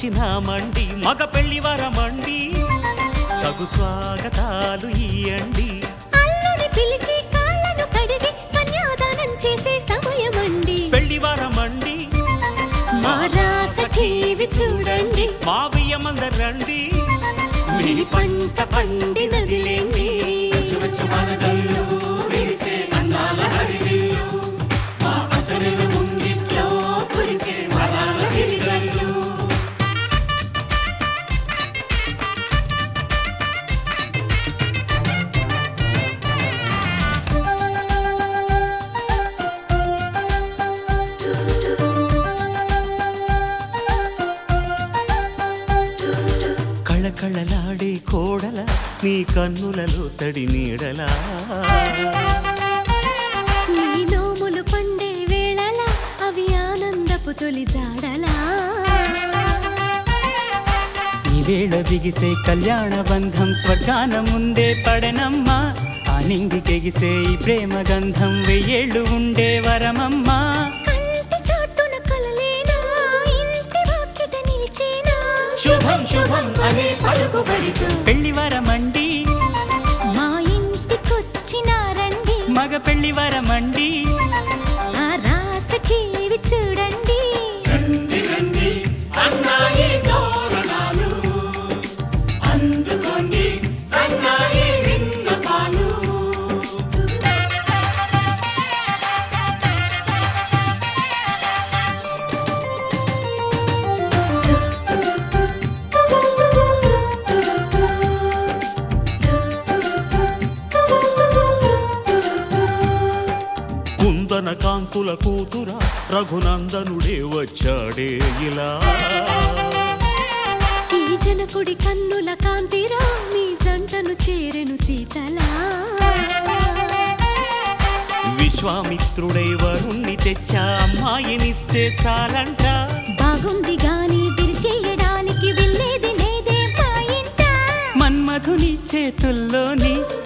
వచ్చినామండి మగ పెళ్లి వరమండి తగు స్వాగతాలు ఇయ్యండి అల్లుని పిలిచి కాళ్ళను కడిగి కన్యాదానం చేసే సమయమండి పెళ్లి వరమండి మా రాస టీవీ చూడండి మా బియ్యమందరు రండి మీ పంట పండినది లేండి కళకళలాడే కోడల నీ కన్నులలో తడి నీడలా నీ నోములు పండే వేళల అవి ఆనందపు తొలి జాడలా ఈ వేళ బిగిసే కళ్యాణ బంధం స్వర్గాన ముందే పడనమ్మా ఆ నింగికెగిసే ఈ ప్రేమ గంధం వెయ్యేళ్ళు ఉండే వరమమ్మా కంటి చాటున కలలేనా ఇంటి వాకిట నిలిచేనా శుభం శుభం అనే పలుకుబడితో పెళ్లి వరమండి మా ఇంటికొచ్చినారండి మగ పెళ్లి వరమండి ఆ రాస టీవీ చూడండి అన్నాయి తోరణాలు అందుకోండి సన్నాయి విన్నపాలు కుందన కాంతుల కూతురా రఘునందనుడే వచ్చాడే ఇలా ఈ జనకుడి కన్నుల కాంతిరా మీ జంటను చేరెను సీతలా విశ్వామిత్రుడై వరుణ్ణి తెచ్చా అమ్మాయినిస్తే చాలంట బాగుంది గాని విరిచేయడానికి వెళ్ళేది లేదే మా ఇంట మన్మధుని చేతుల్లోని